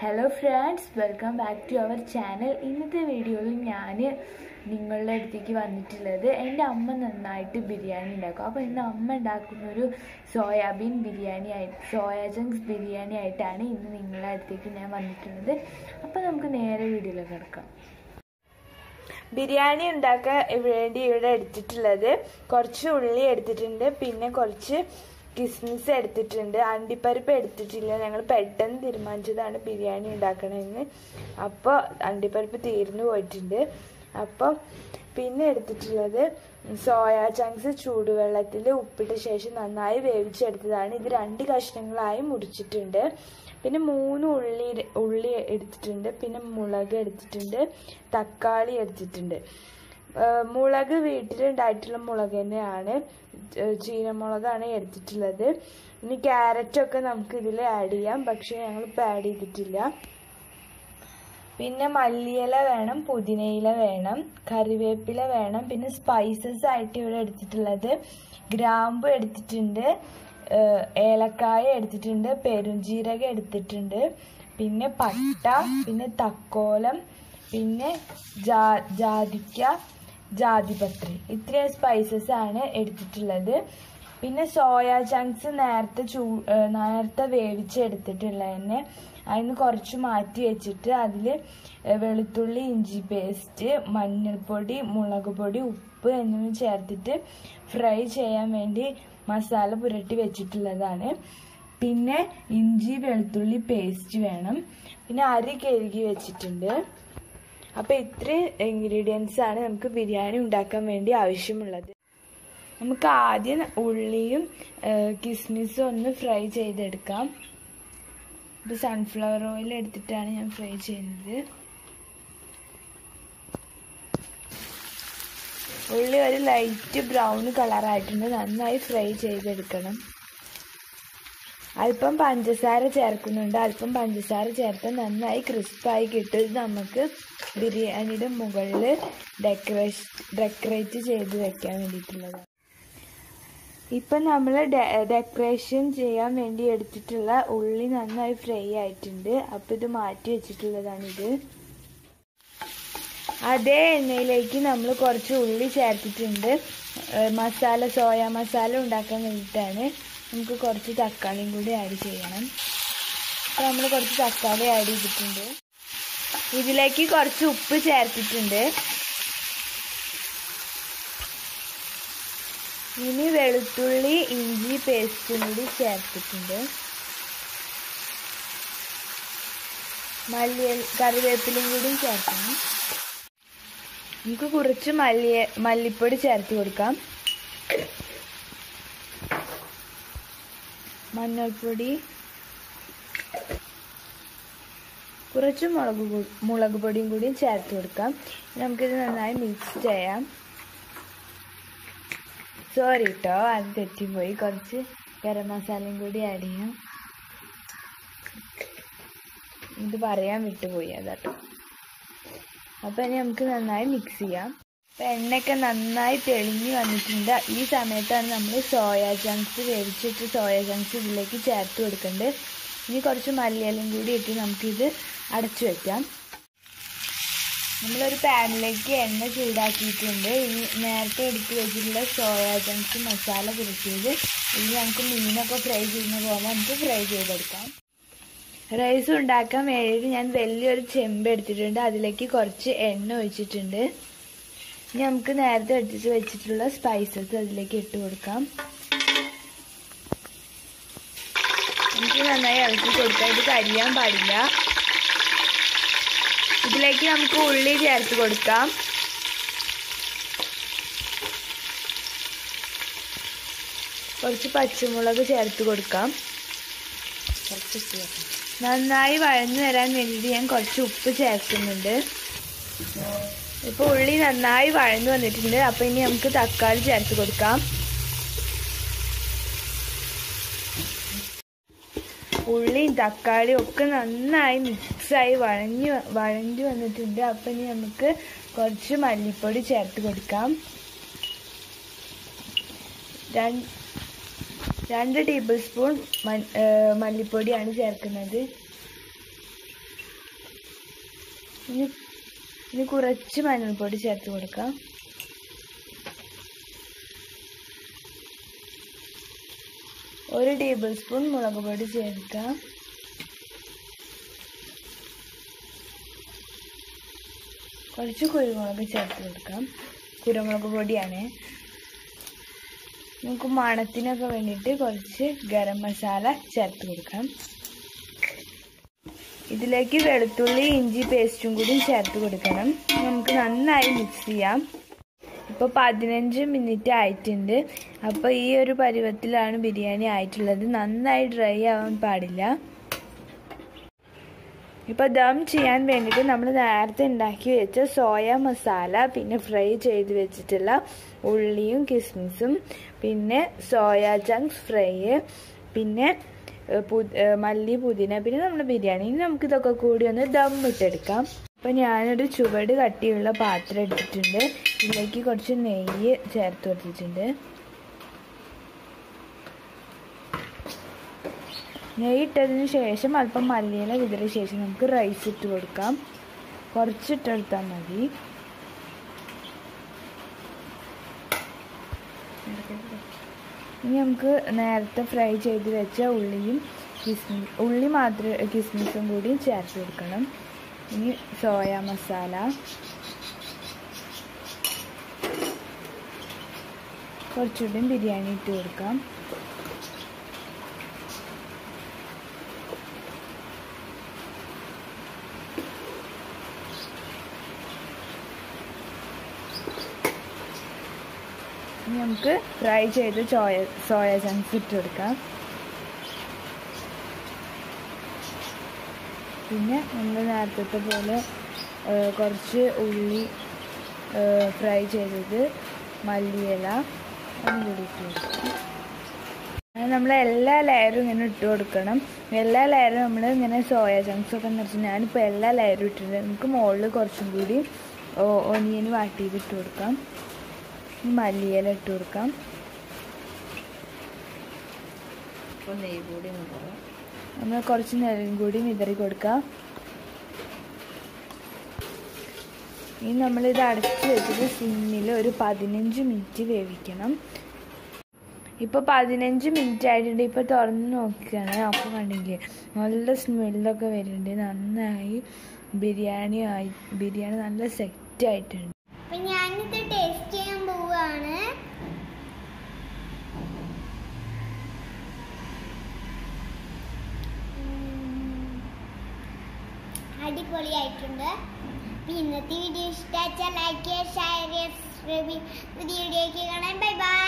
Hello friends welcome back to our channel ഇന്നത്തെ വീഡിയോയിൽ ഞാൻ നിങ്ങളുടെ അടുത്തേക്ക് വന്നിട്ടുള്ളത് എൻ്റെ അമ്മ നന്നായിട്ട് ബിരിയാണി ഉണ്ടാക്കും അപ്പോൾ ഇന്ന് അമ്മ ഉണ്ടാക്കുന്നൊരു സോയാബീൻ ബിരിയാണി ആയിട്ട് സോയാ ചങ്ക്സ് ബിരിയാണി ആയിട്ടാണ് ഇന്ന് നിങ്ങളുടെ അടുത്തേക്ക് ഞാൻ വന്നിട്ടുള്ളത് അപ്പോൾ നമുക്ക് നേരെ വീഡിയോയിലേക്ക് കിടക്കാം ബിരിയാണി ഉണ്ടാക്കാൻ വേണ്ടി ഇവിടെ എടുത്തിട്ടുള്ളത് കുറച്ച് ഉള്ളി എടുത്തിട്ടുണ്ട് പിന്നെ കുറച്ച് കിസ്മിസ് എടുത്തിട്ടുണ്ട് അണ്ടിപ്പരിപ്പ് എടുത്തിട്ടില്ല ഞങ്ങൾ പെട്ടെന്ന് തീരുമാനിച്ചതാണ് ബിരിയാണി ഉണ്ടാക്കണമെന്ന് അപ്പോൾ അണ്ടിപ്പരിപ്പ് തീർന്നു പോയിട്ടുണ്ട് അപ്പോൾ പിന്നെ എടുത്തിട്ടുള്ളത് സോയാ ചങ്ക്സ് ചൂടുവെള്ളത്തിൽ ഉപ്പിട്ട ശേഷം നന്നായി വേവിച്ചെടുത്തതാണ് ഇത് രണ്ട് കഷ്ണങ്ങളായി മുറിച്ചിട്ടുണ്ട് പിന്നെ മൂന്ന് ഉള്ളി ഉള്ളി എടുത്തിട്ടുണ്ട് പിന്നെ മുളക് എടുത്തിട്ടുണ്ട് തക്കാളി എടുത്തിട്ടുണ്ട് മുളക് വീട്ടിലുണ്ടായിട്ടുള്ള മുളക് തന്നെയാണ് ചീനമുളകാണ് എടുത്തിട്ടുള്ളത് ഇനി ക്യാരറ്റൊക്കെ നമുക്ക് ഇതിൽ ആഡ് ചെയ്യാം പക്ഷേ ഞങ്ങളിപ്പോൾ ആഡ് ചെയ്തിട്ടില്ല പിന്നെ മല്ലിയില വേണം പുതിനയില വേണം കറിവേപ്പില വേണം പിന്നെ സ്പൈസസ് ആയിട്ട് ഇവിടെ എടുത്തിട്ടുള്ളത് ഗ്രാമ്പു എടുത്തിട്ടുണ്ട് ഏലക്കായ എടുത്തിട്ടുണ്ട് പെരുംജീരകം എടുത്തിട്ടുണ്ട് പിന്നെ പട്ട പിന്നെ തക്കോലം പിന്നെ ജാ ജാതിക്ക ജാതിപത്രി ഇത്രയും സ്പൈസസ് ആണ് എടുത്തിട്ടുള്ളത് പിന്നെ സോയാ ചങ്ക്സ് നേരത്തെ ചൂ നേരത്തെ വേവിച്ചെടുത്തിട്ടുള്ളതന്നെ അതിന് കുറച്ച് മാറ്റി വെച്ചിട്ട് അതിൽ വെളുത്തുള്ളി ഇഞ്ചി പേസ്റ്റ് മഞ്ഞൾപ്പൊടി മുളക് പൊടി ഉപ്പ് എന്നിവ ചേർത്തിട്ട് ഫ്രൈ ചെയ്യാൻ വേണ്ടി മസാല പുരട്ടി വെച്ചിട്ടുള്ളതാണ് പിന്നെ ഇഞ്ചി വെളുത്തുള്ളി പേസ്റ്റ് വേണം പിന്നെ അരി കഴുകി വെച്ചിട്ടുണ്ട് അപ്പോൾ ഇത്രയും ഇൻഗ്രീഡിയൻസ് ആണ് നമുക്ക് ബിരിയാണി ഉണ്ടാക്കാൻ വേണ്ടി ആവശ്യമുള്ളത് നമുക്ക് ആദ്യം ഉള്ളിയും കിസ്മിസും ഒന്ന് ഫ്രൈ ചെയ്തെടുക്കാം ഇത് സൺഫ്ലവർ ഓയിൽ എടുത്തിട്ടാണ് ഞാൻ ഫ്രൈ ചെയ്യുന്നത് ഉള്ളി ഒരു ലൈറ്റ് ബ്രൗൺ കളറായിട്ടുണ്ട് നന്നായി ഫ്രൈ ചെയ്തെടുക്കണം അല്പം പഞ്ചസാര ചേർക്കുന്നുണ്ട് അല്പം പഞ്ചസാര ചേർത്ത് നന്നായി ക്രിസ്പായി കിട്ടും ഇത് നമുക്ക് ബിരിയാണിയുടെ മുകളിൽ ഡെക്കറേഷൻ ഡെക്കറേറ്റ് ചെയ്ത് വെക്കാൻ വേണ്ടിയിട്ടുള്ളതാണ് ഇപ്പം നമ്മൾ ഡെക്കറേഷൻ ചെയ്യാൻ വേണ്ടി എടുത്തിട്ടുള്ള ഉള്ളി നന്നായി ഫ്രൈ ആയിട്ടുണ്ട് അപ്പോൾ ഇത് മാറ്റി വെച്ചിട്ടുള്ളതാണിത് അതേ എണ്ണയിലേക്ക് നമ്മൾ കുറച്ച് ഉള്ളി ചേർത്തിട്ടുണ്ട് മസാല സോയ മസാല ഉണ്ടാക്കാൻ വേണ്ടിയിട്ടാണ് നമുക്ക് കുറച്ച് തക്കാളിയും കൂടി ആഡ് ചെയ്യണം അപ്പോൾ നമ്മൾ കുറച്ച് തക്കാളി ആഡ് ചെയ്തിട്ടുണ്ട് ഇതിലേക്ക് കുറച്ച് ഉപ്പ് ചേർത്തിട്ടുണ്ട് ഇനി വെളുത്തുള്ളി ഇഞ്ചി പേസ്റ്റും കൂടി ചേർത്തിട്ടുണ്ട് മല്ലി കറിവേപ്പിലും കൂടി ചേർക്കണം നമുക്ക് കുറച്ച് മല്ലി മല്ലിപ്പൊടി ചേർത്ത് കൊടുക്കാം മഞ്ഞൾപ്പൊടി കുറച്ച് മുളക് മുളക് പൊടിയും കൂടി ചേർത്ത് കൊടുക്കാം നമുക്കിത് നന്നായി മിക്സ് ചെയ്യാം സോറി കേട്ടോ അത് തെറ്റിപ്പോയി കുറച്ച് ഗരം മസാലയും കൂടി ആഡ് ചെയ്യാം ഇത് പറയാൻ വിട്ടുപോയി അതാട്ടോ അപ്പോൾ ഇനി നമുക്ക് നന്നായി മിക്സ് ചെയ്യാം അപ്പോൾ എണ്ണയൊക്കെ നന്നായി തെളിഞ്ഞ് വന്നിട്ടുണ്ട് ഈ സമയത്താണ് നമ്മൾ സോയ ചങ്ക്സ് വേവിച്ചിട്ട് സോയ ചങ്ക്സ് ഇതിലേക്ക് ചേർത്ത് കൊടുക്കേണ്ടത് ഇനി കുറച്ച് മല്ലിയിലും കൂടി ഇട്ട് നമുക്കിത് അടച്ചു വയ്ക്കാം നമ്മളൊരു പാനിലേക്ക് എണ്ണ ചൂടാക്കിയിട്ടുണ്ട് ഇനി നേരത്തെ എടുത്ത് വെച്ചിട്ടുള്ള സോയ ചങ്ക്സ് മസാല പുരട്ടിയത് ഇനി നമുക്ക് മീനൊക്കെ ഫ്രൈ ചെയ്യുന്ന പോലെ നമുക്ക് ഫ്രൈ ചെയ്തെടുക്കാം റൈസ് ഉണ്ടാക്കാൻ വേണ്ടിയിട്ട് ഞാൻ വലിയൊരു ചെമ്പ് എടുത്തിട്ടുണ്ട് അതിലേക്ക് കുറച്ച് എണ്ണ ഒഴിച്ചിട്ടുണ്ട് ഇനി നമുക്ക് നേരത്തെ എടുത്തിട്ട് വെച്ചിട്ടുള്ള സ്പൈസസ് അതിലേക്ക് ഇട്ട് കൊടുക്കാം നമുക്ക് നന്നായി ഇളക്കി കൊടുക്കാം ഇത് കരിയാൻ പാടില്ല ഇതിലേക്ക് നമുക്ക് ഉള്ളി ചേർത്ത് കൊടുക്കാം കുറച്ച് പച്ചമുളക് ചേർത്ത് കൊടുക്കാം നന്നായി വഴന്നു വരാൻ വേണ്ടിയിട്ട് ഞാൻ കുറച്ച് ഉപ്പ് ചേർക്കുന്നുണ്ട് ഇപ്പോൾ ഉള്ളി നന്നായി വഴന്നു വന്നിട്ടുണ്ട് അപ്പോൾ ഇനി നമുക്ക് തക്കാളി ചേർത്ത് കൊടുക്കാം ഉള്ളിയും തക്കാളിയും ഒക്കെ നന്നായി മിക്സായി വഴഞ്ഞു വഴഞ്ഞു വന്നിട്ടുണ്ട് അപ്പം ഇനി നമുക്ക് കുറച്ച് മല്ലിപ്പൊടി ചേർത്ത് കൊടുക്കാം രണ്ട് ടേബിൾ സ്പൂൺ മല്ലിപ്പൊടിയാണ് ചേർക്കുന്നത് ഇനി ഇനി കുറച്ച് മഞ്ഞൾപ്പൊടി ചേർത്ത് കൊടുക്കാം ഒരു ടേബിൾ സ്പൂൺ മുളക് പൊടി ചേർക്കാം കുറച്ച് കുരുമുളക് ചേർത്ത് കൊടുക്കാം കുരുമുളക് പൊടിയാണ് നമുക്ക് മണത്തിനൊക്കെ വേണ്ടിയിട്ട് കുറച്ച് ഗരം മസാല ചേർത്ത് കൊടുക്കാം ഇതിലേക്ക് വെളുത്തുള്ളി ഇഞ്ചി പേസ്റ്റും കൂടി ചേർത്ത് കൊടുക്കണം നമുക്ക് നന്നായി മിക്സ് ചെയ്യാം ഇപ്പോൾ പതിനഞ്ച് മിനിറ്റ് ആയിട്ടുണ്ട് അപ്പോൾ ഈ ഒരു പരുവത്തിലാണ് ബിരിയാണി ആയിട്ടുള്ളത് നന്നായി ഡ്രൈ ആവാൻ പാടില്ല ഇപ്പോൾ ദം ചെയ്യാൻ വേണ്ടിയിട്ട് നമ്മൾ നേരത്തെ ഉണ്ടാക്കി വെച്ച സോയ മസാല പിന്നെ ഫ്രൈ ചെയ്ത് വെച്ചിട്ടുള്ള ഉള്ളിയും കിസ്മിസും പിന്നെ സോയ ചങ്ക്സ് ഫ്രൈ പിന്നെ ഏഹ്, പു- ഏഹ്, മല്ലി പുതിന പിന്നെ നമ്മുടെ ബിരിയാണി ഇനി നമുക്ക് ഇതൊക്കെ കൂടി ഒന്ന് ദം ഇട്ടെടുക്കാം അപ്പോൾ ഞാനൊരു ചുവട് കട്ടിയുള്ള പാത്രം എടുത്തിട്ടുണ്ട് ഇതിലേക്ക് കുറച്ച് നെയ്യ് ചേർത്ത് കൊടുത്തിട്ടുണ്ട് നെയ്യ് ഇട്ടതിന് ശേഷം അല്പം മല്ലിയില വിതറിയ ശേഷം നമുക്ക് റൈസ് ഇട്ട് കൊടുക്കാം കുറച്ചിട്ടെടുത്താൽ മതി ഇനി നമുക്ക് നേരത്തെ ഫ്രൈ ചെയ്ത് വെച്ച ഉള്ളിയും കിസ്മി ഉള്ളി മാത്രം കിസ്മിസും കൂടി ചേർത്ത് കൊടുക്കണം ഇനി സോയ മസാല കുറച്ചുകൂടി ബിരിയാണി ഇട്ട് കൊടുക്കാം ഇനി നമുക്ക് ഫ്രൈ ചെയ്ത് ചോയ സോയ ചങ്ക്സ് ഇട്ട് കൊടുക്കാം പിന്നെ നമ്മൾ നേരത്തെ പോലെ ആ, കുറച്ച് ഉള്ളി ഫ്രൈ ചെയ്തത് മല്ലിയില അതും കൂടി ഇട്ട് കൊടുക്കാം അങ്ങനെ നമ്മൾ എല്ലാ ലെയറും ഇങ്ങനെ ഇട്ട് കൊടുക്കണം എല്ലാ ലെയറും നമ്മൾ ഇങ്ങനെ സോയ ചങ്ക്സ് ഒക്കെ നിറച്ച് ഞാനിപ്പോൾ എല്ലാ ലെയറും ഇട്ടിട്ടുണ്ട് നമുക്ക് മുകളിൽ കുറച്ചും കൂടി ഒനിയൻ വാട്ടിയത് ഇട്ട് കൊടുക്കാം ഇനി മല്ലിയില ഇട്ട് കൊടുക്കാം അപ്പോൾ നെയ്യ് കൂടി നോക്കാം നമ്മൾ കുറച്ച് നെല്ലും കൂടി വിതറി കൊടുക്കാം ഇനി നമ്മളിത് അടച്ച് വെച്ചിട്ട് സിമ്മിൽ ഒരു പതിനഞ്ച് മിനിറ്റ് വേവിക്കണം ഇപ്പോൾ പതിനഞ്ച് മിനിറ്റ് ആയിട്ടുണ്ട് ഇപ്പോൾ തുറന്ന് നോക്കുകയാണ് അപ്പോൾ കണ്ടില്ലേ നല്ല സ്മെല്ലൊക്കെ വരുന്നുണ്ട് നന്നായി ബിരിയാണി ആയി ബിരിയാണി നല്ല സെറ്റ് ആയിട്ടുണ്ട് അപ്പൊ ഞാനിത് ടേസ്റ്റ് ചെയ്യാൻ പോവാണ് ഉം. അടിപൊളിയായിട്ടുണ്ട് അപ്പൊ ഇന്നത്തെ വീഡിയോ ഇഷ്ടമാച്ചാൽ ലൈക്ക് ചെയ്യുക ഷെയർ ചെയ്യുക സബ്സ്ക്രൈബ് ചെയ്യുക പുതിയ വീഡിയോയ്ക്ക് കാണാൻ ബൈ ബൈ